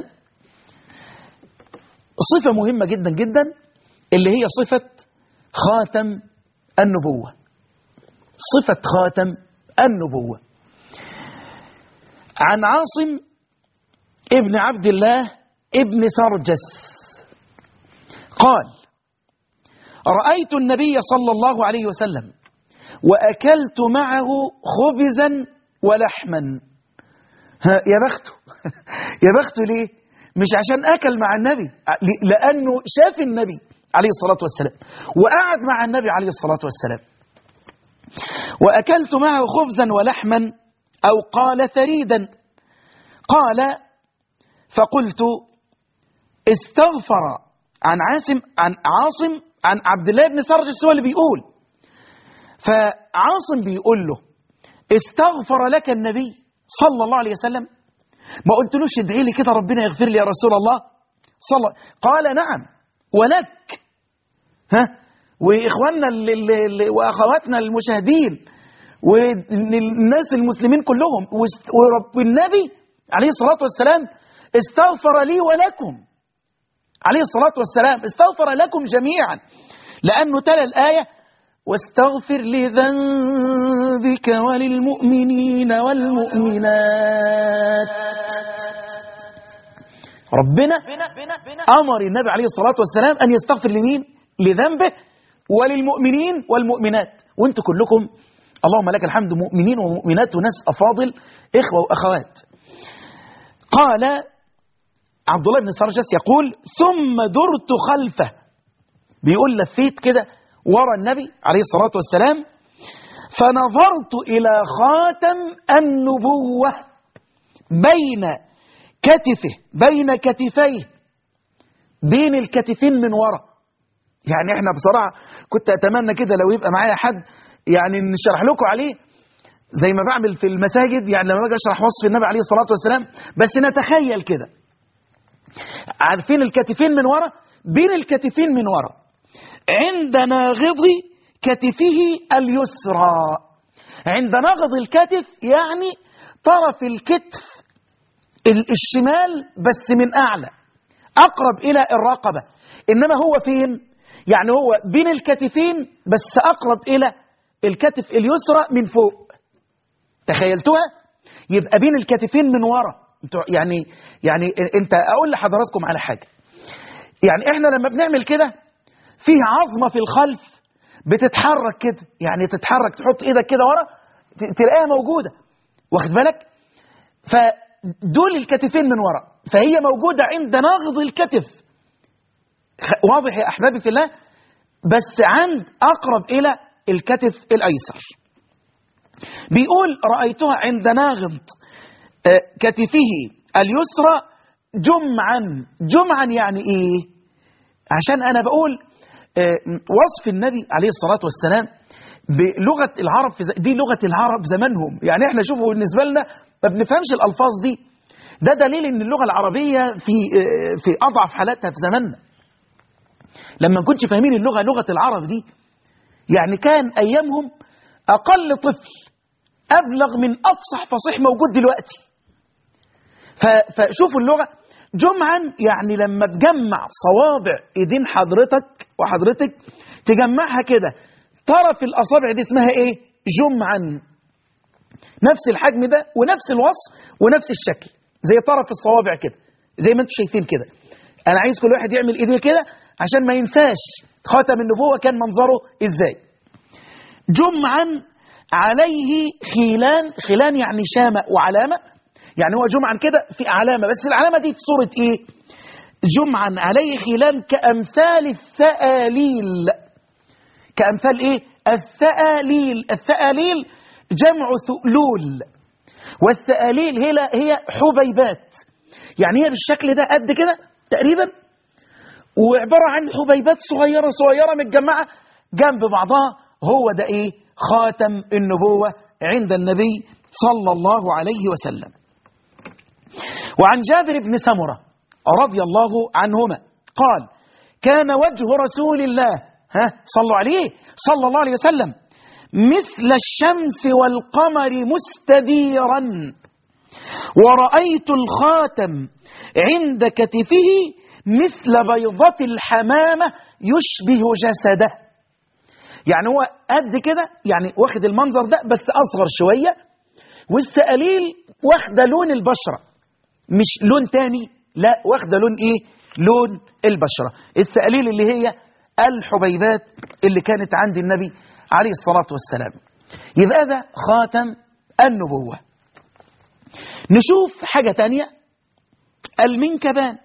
صفه مهمه جدا جدا اللي هي صفه خاتم النبوه صفه خاتم النبوه عن عاصم ابن عبد الله ابن سرجس قال رأيت النبي صلى الله عليه وسلم وأكلت معه خبزا ولحما ها يا بخته يا بخته ليه مش عشان أكل مع النبي لأنه شاف النبي عليه الصلاة والسلام وقعد مع النبي عليه الصلاة والسلام وأكلت معه خبزا ولحما أو قال ثريدا قال فقلت استغفر عن عاصم عن عاصم عن عبد الله بن سرجس هو اللي بيقول فعاصم بيقول له استغفر لك النبي صلى الله عليه وسلم ما قلتلوش ادعي لي كده ربنا يغفر لي يا رسول الله صلى قال نعم ولك ها واخواننا اللي اللي واخواتنا المشاهدين والناس المسلمين كلهم ورب النبي عليه الصلاه والسلام استغفر لي ولكم عليه الصلاة والسلام استغفر لكم جميعا لأنه تلا الآية واستغفر لذنبك وللمؤمنين والمؤمنات ربنا أمر النبي عليه الصلاة والسلام أن يستغفر لمين لذنبه وللمؤمنين والمؤمنات وانتم كلكم اللهم لك الحمد مؤمنين ومؤمنات وناس أفاضل إخوة وأخوات قال عبد الله بن سرجس يقول ثم درت خلفه بيقول لفيت كده ورا النبي عليه الصلاة والسلام فنظرت إلى خاتم النبوة بين كتفه بين كتفيه بين الكتفين من ورا يعني احنا بصراحة كنت أتمنى كده لو يبقى معايا حد يعني نشرح لكم عليه زي ما بعمل في المساجد يعني لما باجي اشرح وصف النبي عليه الصلاة والسلام بس نتخيل كده عارفين الكتفين من ورا بين الكتفين من ورا عند ناغض كتفه اليسرى عند ناغض الكتف يعني طرف الكتف الشمال بس من أعلى أقرب إلى الرقبة إنما هو فين يعني هو بين الكتفين بس أقرب إلى الكتف اليسرى من فوق تخيلتوها يبقى بين الكتفين من ورا يعني يعني انت اقول لحضراتكم على حاجه يعني احنا لما بنعمل كده فيه عظمه في الخلف بتتحرك كده يعني تتحرك تحط ايدك كده ورا تلاقيها موجوده واخد بالك فدول الكتفين من ورا فهي موجوده عند ناغض الكتف واضح يا احبابي في الله بس عند اقرب الى الكتف الايسر بيقول رايتها عند ناغض كتفه اليسرى جمعا جمعا يعني ايه عشان انا بقول وصف النبي عليه الصلاة والسلام بلغة العرب في دي لغة العرب زمانهم يعني احنا شوفوا بالنسبة لنا ما بنفهمش الألفاظ دي ده دليل ان اللغة العربية في في أضعف حالاتها في زماننا لما ما كنتش فاهمين اللغة لغة العرب دي يعني كان أيامهم أقل طفل أبلغ من أفصح فصيح موجود دلوقتي فشوفوا اللغة جمعا يعني لما تجمع صوابع ايدين حضرتك وحضرتك تجمعها كده طرف الأصابع دي اسمها ايه جمعا نفس الحجم ده ونفس الوصف ونفس الشكل زي طرف الصوابع كده زي ما انتم شايفين كده انا عايز كل واحد يعمل ايديه كده عشان ما ينساش خاتم النبوة كان منظره ازاي جمعا عليه خيلان خيلان يعني شامة وعلامة يعني هو جمعا كده في علامة بس العلامة دي في صورة ايه جمعا عليه خيلان كأمثال الثآليل كأمثال ايه الثآليل الثآليل جمع ثؤلول والثآليل هي هي حبيبات يعني هي بالشكل ده قد كده تقريبا وعبارة عن حبيبات صغيرة صغيرة متجمعة جنب بعضها هو ده ايه خاتم النبوة عند النبي صلى الله عليه وسلم وعن جابر بن سمرة رضي الله عنهما قال كان وجه رسول الله ها صلوا عليه صلى الله عليه وسلم مثل الشمس والقمر مستديرا ورأيت الخاتم عند كتفه مثل بيضة الحمامة يشبه جسده يعني هو قد كده يعني واخد المنظر ده بس أصغر شوية والسقاليل واخدة لون البشرة مش لون تاني لا واخدة لون ايه لون البشرة السقاليل اللي هي الحبيبات اللي كانت عند النبي عليه الصلاة والسلام يبقى هذا خاتم النبوة نشوف حاجة تانية المنكبان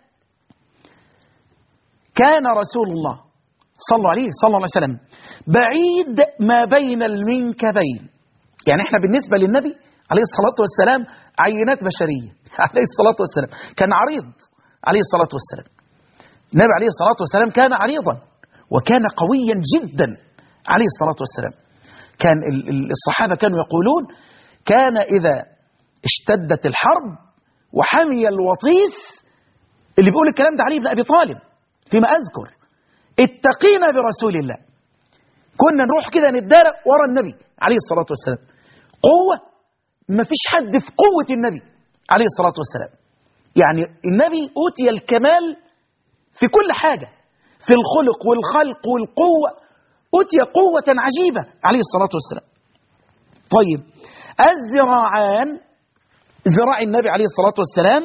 كان رسول الله صلى عليه صلى الله عليه وسلم بعيد ما بين المنكبين يعني احنا بالنسبة للنبي عليه الصلاة والسلام عينات بشرية عليه الصلاة والسلام كان عريض عليه الصلاة والسلام النبي عليه الصلاة والسلام كان عريضا وكان قويا جدا عليه الصلاة والسلام كان الصحابة كانوا يقولون كان إذا اشتدت الحرب وحمي الوطيس اللي بيقول الكلام ده علي بن أبي طالب فيما أذكر اتقينا برسول الله كنا نروح كده نتدارى ورا النبي عليه الصلاة والسلام قوة ما فيش حد في قوة النبي عليه الصلاة والسلام يعني النبي أوتي الكمال في كل حاجة في الخلق والخلق والقوة أوتي قوة عجيبة عليه الصلاة والسلام طيب الذراعان ذراع النبي عليه الصلاة والسلام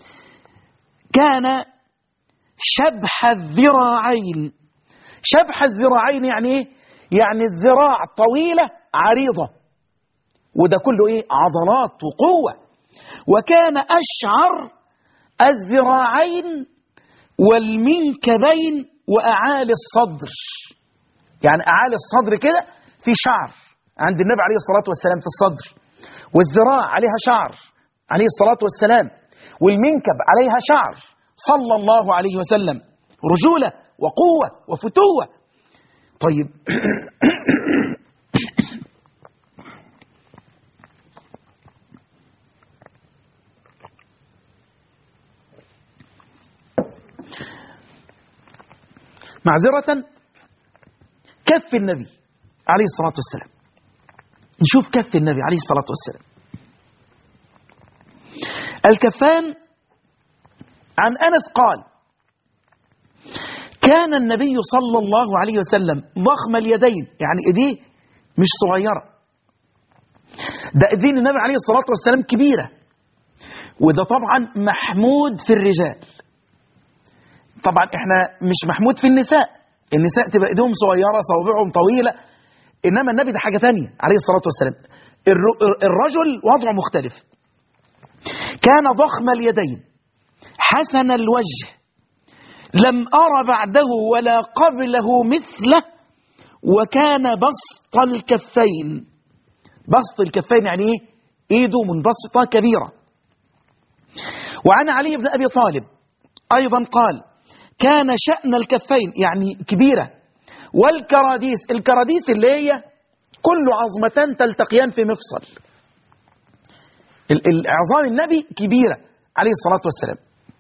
كان شبح الذراعين شبح الذراعين يعني ايه يعني الذراع طويلة عريضة وده كله ايه عضلات وقوة وكان أشعر الذراعين والمنكبين وأعالي الصدر يعني أعالي الصدر كده في شعر عند النبي عليه الصلاة والسلام في الصدر والذراع عليها شعر عليه الصلاة والسلام والمنكب عليها شعر صلى الله عليه وسلم رجولة وقوة وفتوة طيب معذرة كف النبي عليه الصلاة والسلام نشوف كف النبي عليه الصلاة والسلام الكفان عن أنس قال كان النبي صلى الله عليه وسلم ضخم اليدين يعني ايديه مش صغيرة ده ايدين النبي عليه الصلاة والسلام كبيرة وده طبعا محمود في الرجال طبعا احنا مش محمود في النساء النساء تبقى ايديهم صغيرة صوابعهم طويلة انما النبي ده حاجة تانية عليه الصلاة والسلام الرجل وضعه مختلف كان ضخم اليدين حسن الوجه لم أر بعده ولا قبله مثله وكان بسط الكفين بسط الكفين يعني ايه ايده منبسطة كبيرة وعن علي بن أبي طالب أيضا قال كان شأن الكفين يعني كبيرة والكراديس الكراديس اللي هي كل عظمتان تلتقيان في مفصل العظام النبي كبيرة عليه الصلاة والسلام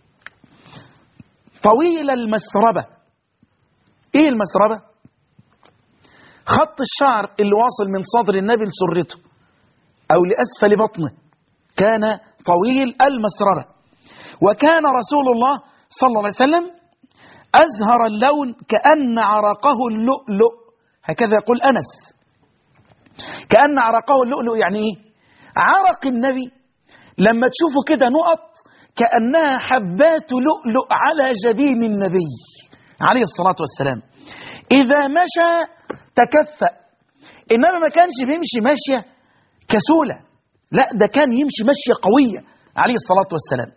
طويل المسربة ايه المسربة خط الشعر اللي واصل من صدر النبي لسرته او لاسفل بطنه كان طويل المسربة وكان رسول الله صلى الله عليه وسلم ازهر اللون كأن عرقه اللؤلؤ هكذا يقول انس كأن عرقه اللؤلؤ يعني ايه عرق النبي لما تشوفوا كده نقط كأنها حبات لؤلؤ على جبين النبي عليه الصلاة والسلام إذا مشى تكفأ إنما ما كانش بيمشي ماشية كسولة لا ده كان يمشي مشية قوية عليه الصلاة والسلام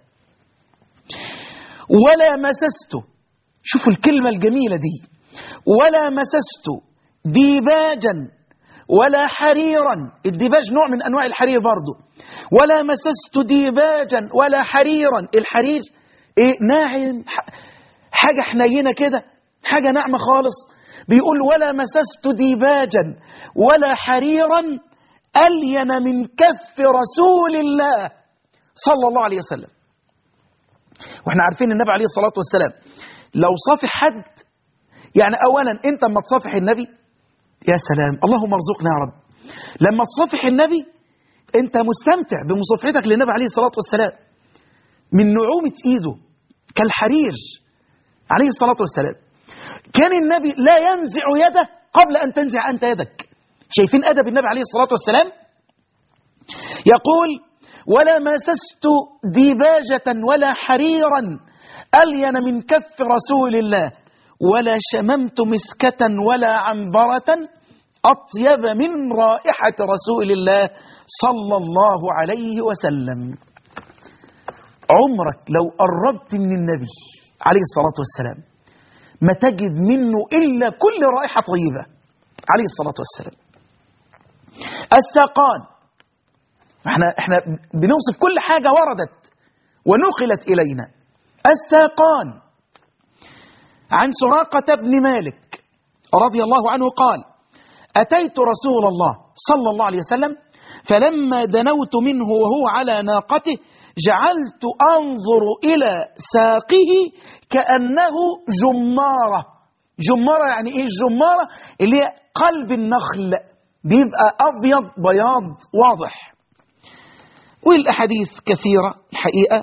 ولا مسست شوفوا الكلمة الجميلة دي ولا مسست ديباجا ولا حريرا الديباج نوع من أنواع الحرير برضو ولا مسست ديباجا ولا حريرا الحرير إيه ناعم حاجة حنينة كده حاجة ناعمة خالص بيقول ولا مسست ديباجا ولا حريرا ألين من كف رسول الله صلى الله عليه وسلم واحنا عارفين النبي عليه الصلاة والسلام لو صافح حد يعني أولا أنت لما تصافح النبي يا سلام اللهم ارزقنا يا رب لما تصافح النبي أنت مستمتع بمصافحتك للنبي عليه الصلاة والسلام من نعومة إيده كالحرير عليه الصلاة والسلام كان النبي لا ينزع يده قبل أن تنزع أنت يدك شايفين أدب النبي عليه الصلاة والسلام يقول ولا مسست ديباجة ولا حريرا ألين من كف رسول الله ولا شممت مسكة ولا عنبرة أطيب من رائحة رسول الله صلى الله عليه وسلم عمرك لو قربت من النبي عليه الصلاة والسلام ما تجد منه إلا كل رائحة طيبة عليه الصلاة والسلام الساقان احنا, احنا بنوصف كل حاجة وردت ونقلت إلينا الساقان عن سراقة بن مالك رضي الله عنه قال أتيت رسول الله صلى الله عليه وسلم فلما دنوت منه وهو على ناقته جعلت أنظر إلى ساقه كأنه جمارة جمارة يعني إيه الجمارة اللي هي قلب النخل بيبقى أبيض بياض واضح والأحاديث كثيرة الحقيقة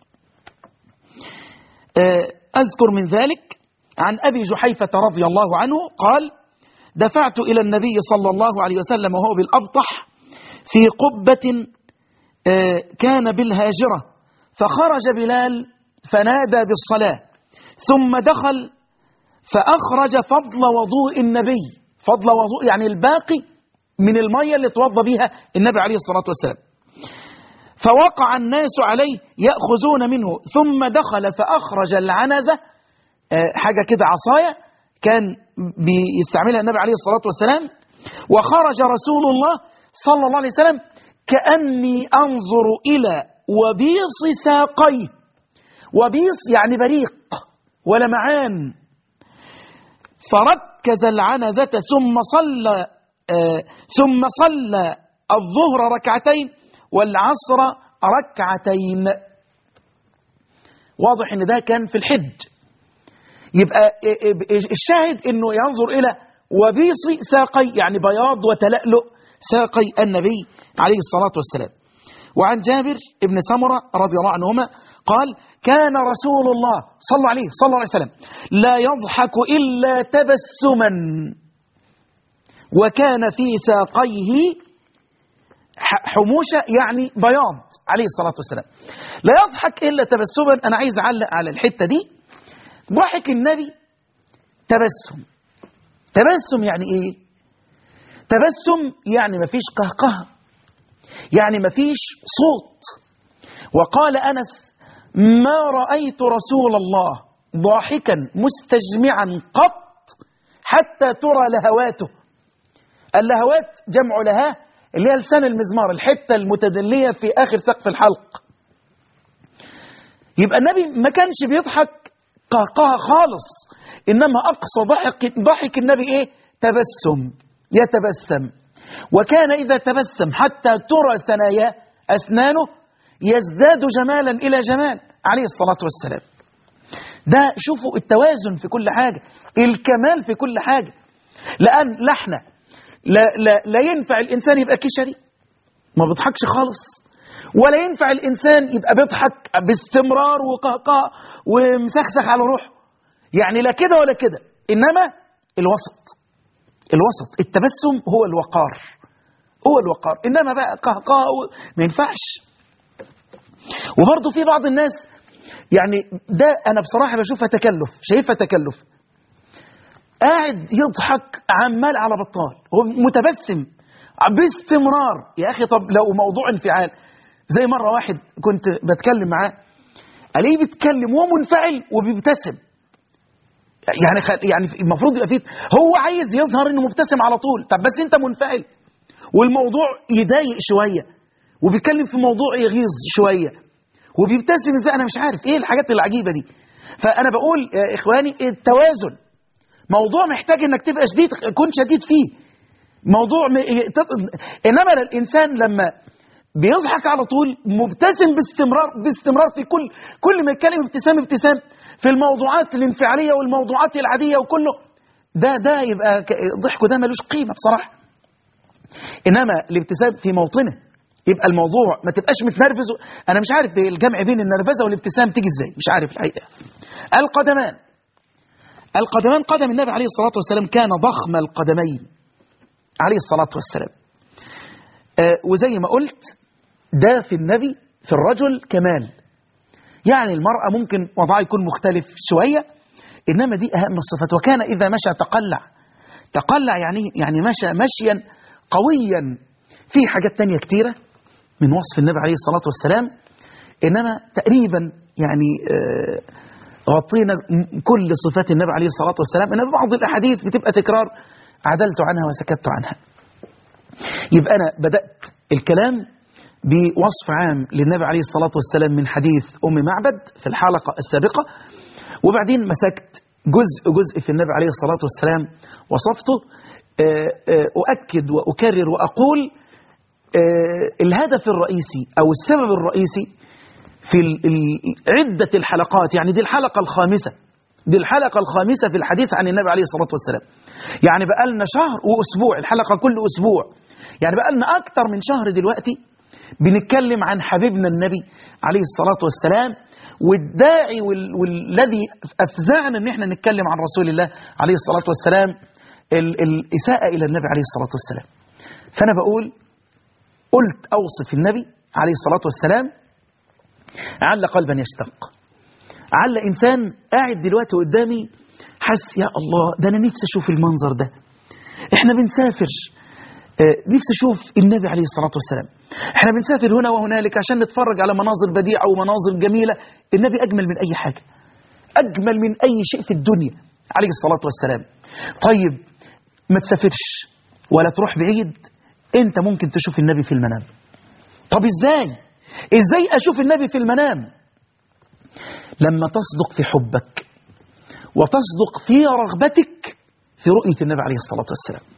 أذكر من ذلك عن أبي جحيفة رضي الله عنه قال دفعت إلى النبي صلى الله عليه وسلم وهو بالأبطح في قبة كان بالهاجرة فخرج بلال فنادى بالصلاة ثم دخل فأخرج فضل وضوء النبي فضل وضوء يعني الباقي من المية اللي توضى بها النبي عليه الصلاة والسلام فوقع الناس عليه يأخذون منه ثم دخل فأخرج العنزة حاجة كده عصاية كان بيستعملها النبي عليه الصلاة والسلام وخرج رسول الله صلى الله عليه وسلم كأني أنظر إلى وبيص ساقيه وبيص يعني بريق ولمعان فركز العنزة ثم صلى آه ثم صلى الظهر ركعتين والعصر ركعتين واضح ان ده كان في الحج يبقى الشاهد انه ينظر الى وبيص ساقي يعني بياض وتلألؤ ساقي النبي عليه الصلاة والسلام وعن جابر بن سمرة رضي الله عنهما قال كان رسول الله صلى الله عليه صلى الله عليه وسلم لا يضحك إلا تبسما وكان في ساقيه حموشة يعني بياض عليه الصلاة والسلام لا يضحك إلا تبسما أنا عايز أعلق على الحتة دي ضحك النبي تبسم تبسم يعني إيه تبسم يعني مفيش قهقه يعني مفيش صوت وقال أنس ما رأيت رسول الله ضاحكا مستجمعا قط حتى ترى لهواته اللهوات جمع لها اللي هي لسان المزمار الحتة المتدلية في آخر سقف الحلق يبقى النبي ما كانش بيضحك قهقه خالص إنما أقصى ضحك, ضحك النبي إيه تبسم يتبسم وكان إذا تبسم حتى ترى ثناياه أسنانه يزداد جمالا إلى جمال عليه الصلاة والسلام ده شوفوا التوازن في كل حاجة الكمال في كل حاجة لأن لحنا لا, لا, لا ينفع الإنسان يبقى كشري ما بيضحكش خالص ولا ينفع الإنسان يبقى بيضحك باستمرار وقهقه ومسخسخ على روحه يعني لا كده ولا كده إنما الوسط الوسط التبسم هو الوقار هو الوقار إنما بقى قهقه ما ينفعش وبرضه في بعض الناس يعني ده أنا بصراحة بشوفها تكلف شايفها تكلف قاعد يضحك عمال على بطال هو متبسم باستمرار يا أخي طب لو موضوع انفعال زي مرة واحد كنت بتكلم معاه ألاقيه بيتكلم وهو منفعل وبيبتسم يعني خ... يعني المفروض يبقى فيه هو عايز يظهر انه مبتسم على طول طب بس انت منفعل والموضوع يضايق شويه وبيتكلم في موضوع يغيظ شويه وبيبتسم ازاي انا مش عارف ايه الحاجات العجيبه دي فانا بقول يا اخواني التوازن موضوع محتاج انك تبقى شديد كن شديد فيه موضوع م... انما الانسان لما بيضحك على طول مبتسم باستمرار باستمرار في كل كل ما يتكلم ابتسام ابتسام في الموضوعات الانفعاليه والموضوعات العاديه وكله ده ده يبقى ضحكه ده ملوش قيمه بصراحه انما الابتسام في موطنه يبقى الموضوع ما تبقاش متنرفز انا مش عارف الجمع بين النرفزه والابتسام تيجي ازاي مش عارف الحقيقه القدمان القدمان قدم النبي عليه الصلاه والسلام كان ضخم القدمين عليه الصلاه والسلام آه وزي ما قلت ده في النبي في الرجل كمال يعني المرأة ممكن وضعها يكون مختلف شوية إنما دي أهم الصفات وكان إذا مشى تقلع تقلع يعني يعني مشى مشيا قويا في حاجات تانية كتيرة من وصف النبي عليه الصلاة والسلام إنما تقريبا يعني آه غطينا كل صفات النبي عليه الصلاة والسلام إنما بعض الأحاديث بتبقى تكرار عدلت عنها وسكت عنها يبقى أنا بدأت الكلام بوصف عام للنبي عليه الصلاة والسلام من حديث أم معبد في الحلقة السابقة وبعدين مسكت جزء جزء في النبي عليه الصلاة والسلام وصفته أؤكد وأكرر وأقول الهدف الرئيسي أو السبب الرئيسي في عدة الحلقات يعني دي الحلقة الخامسة دي الحلقة الخامسة في الحديث عن النبي عليه الصلاة والسلام يعني بقى لنا شهر وأسبوع الحلقة كل أسبوع يعني بقى لنا أكتر من شهر دلوقتي بنتكلم عن حبيبنا النبي عليه الصلاة والسلام والداعي وال... والذي أفزعنا أن احنا نتكلم عن رسول الله عليه الصلاة والسلام ال... الإساءة إلى النبي عليه الصلاة والسلام فأنا بقول قلت أوصف النبي عليه الصلاة والسلام عل قلبا يشتق عل إنسان قاعد دلوقتي قدامي حس يا الله ده أنا نفسي أشوف المنظر ده احنا بنسافر نفسي أشوف النبي عليه الصلاة والسلام احنا بنسافر هنا وهنالك عشان نتفرج على مناظر بديعة ومناظر جميلة النبي أجمل من أي حاجة أجمل من أي شيء في الدنيا عليه الصلاة والسلام طيب ما تسافرش ولا تروح بعيد انت ممكن تشوف النبي في المنام طب ازاي ازاي اشوف النبي في المنام لما تصدق في حبك وتصدق في رغبتك في رؤية النبي عليه الصلاة والسلام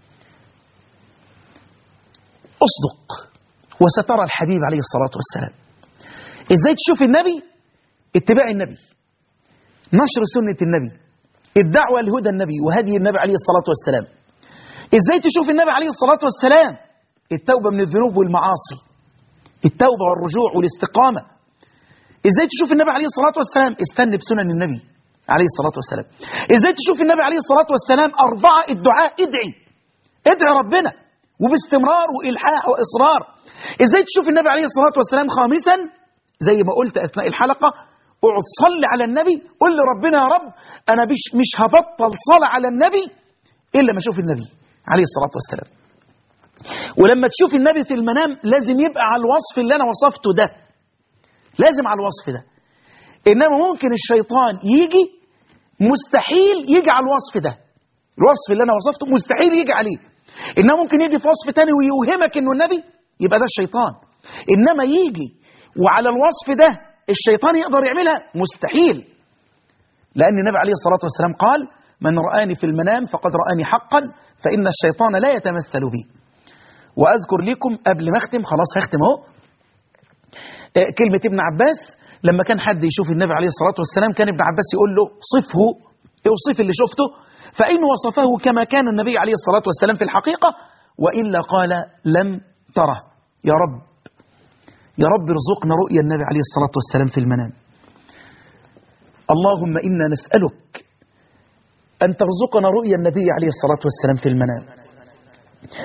اصدق وسترى الحبيب عليه الصلاة والسلام ازاي تشوف النبي اتباع النبي نشر سنة النبي الدعوة لهدى النبي وهدي النبي عليه الصلاة والسلام ازاي تشوف النبي عليه الصلاة والسلام التوبة من الذنوب والمعاصي التوبة والرجوع والاستقامة ازاي تشوف النبي عليه الصلاة والسلام استنى بسنن النبي عليه الصلاة والسلام ازاي تشوف النبي عليه الصلاة والسلام أربعة الدعاء ادعي ادعي ربنا وباستمرار وإلحاح وإصرار ازاي تشوف النبي عليه الصلاة والسلام خامسا زي ما قلت أثناء الحلقة اقعد صلي على النبي قل لربنا يا رب أنا مش, مش هبطل صلاة على النبي إلا ما أشوف النبي عليه الصلاة والسلام ولما تشوف النبي في المنام لازم يبقى على الوصف اللي أنا وصفته ده لازم على الوصف ده إنما ممكن الشيطان يجي مستحيل يجي على الوصف ده الوصف اللي أنا وصفته مستحيل يجي عليه إنما ممكن يجي في وصف تاني ويوهمك إنه النبي يبقى ده الشيطان إنما يجي وعلى الوصف ده الشيطان يقدر يعملها مستحيل لأن النبي عليه الصلاة والسلام قال من رآني في المنام فقد رآني حقا فإن الشيطان لا يتمثل بي وأذكر لكم قبل ما أختم خلاص هختم أهو كلمة ابن عباس لما كان حد يشوف النبي عليه الصلاة والسلام كان ابن عباس يقول له صفه اوصف اللي شفته فإن وصفه كما كان النبي عليه الصلاة والسلام في الحقيقة وإلا قال لم تره يا رب يا رب ارزقنا رؤيا النبي عليه الصلاة والسلام في المنام اللهم إنا نسألك أن ترزقنا رؤيا النبي عليه الصلاة والسلام في المنام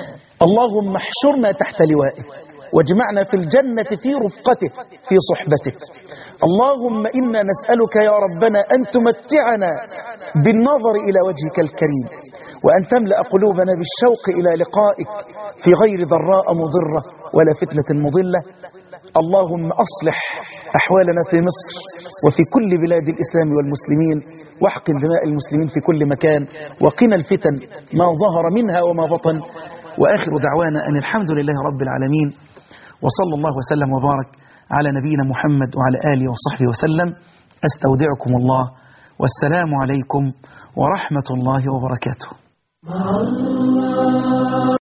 اللهم احشرنا تحت لوائه واجمعنا في الجنة في رفقته في صحبته اللهم إنا نسألك يا ربنا أن تمتعنا بالنظر إلى وجهك الكريم وأن تملأ قلوبنا بالشوق إلى لقائك في غير ضراء مضرة ولا فتنة مضلة اللهم أصلح أحوالنا في مصر وفي كل بلاد الإسلام والمسلمين واحقن دماء المسلمين في كل مكان وقنا الفتن ما ظهر منها وما بطن وآخر دعوانا أن الحمد لله رب العالمين وصلى الله وسلم وبارك على نبينا محمد وعلى آله وصحبه وسلم أستودعكم الله والسلام عليكم ورحمة الله وبركاته